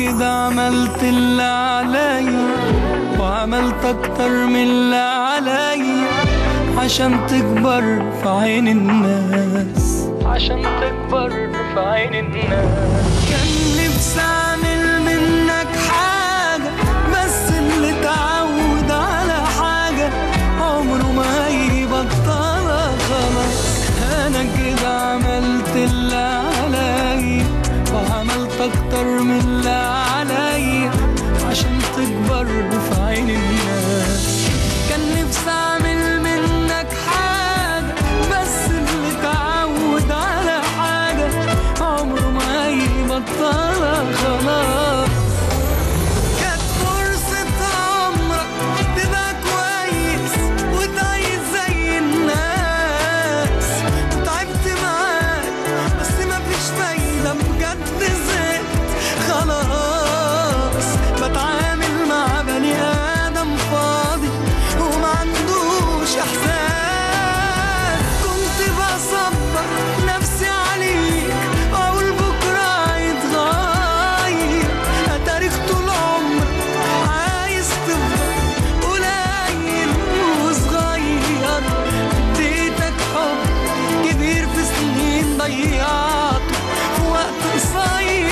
كده عملت اللي عليا وعملت اكتر من اللي عليا عشان تكبر في عين الناس عشان تكبر في عين الناس كان نفسي اعمل منك حاجة بس اللي اتعود على حاجة عمره ما يبطلها خلاص انا كده عملت اللي عليا وعملت اكتر من اللي عليا عشان تكبر في عين الناس كان نفسي اعمل منك حاجة بس اللي اتعود على حاجة عمره ما يبطلها خلاص كانت فرصة عمرك تبقى كويس وتعيش زي الناس تعبت معاك بس مفيش فايدة بجد زهقت خلاص بتعامل مع بني آدم فاضي وما عندوش إحساس كنت بصبر نفسي عليك أقول بكرة هيتغير أتاريخ طول عمرك عايز تفضل قليل وصغير اديتك حب كبير في سنين ضيعته في وقت قصير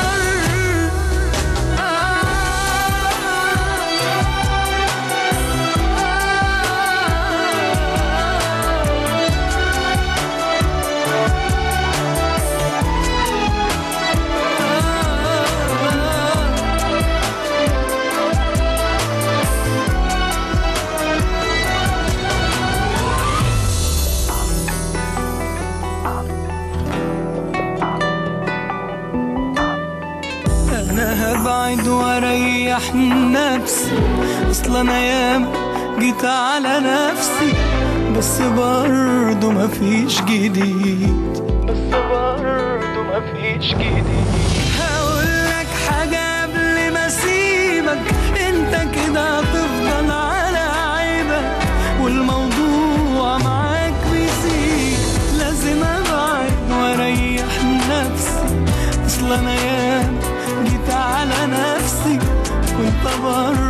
انا هبعد واريح نفسي اصل انا ياما جيت على نفسي بس برضه مفيش جديد بس برضه مفيش جديد هقولك حاجة قبل ما اسيبك انت كده هتفضل على عيبك والموضوع معاك بيزيد لازم ابعد واريح نفسي اصل انا ياما جيت على نفسي وانت برضه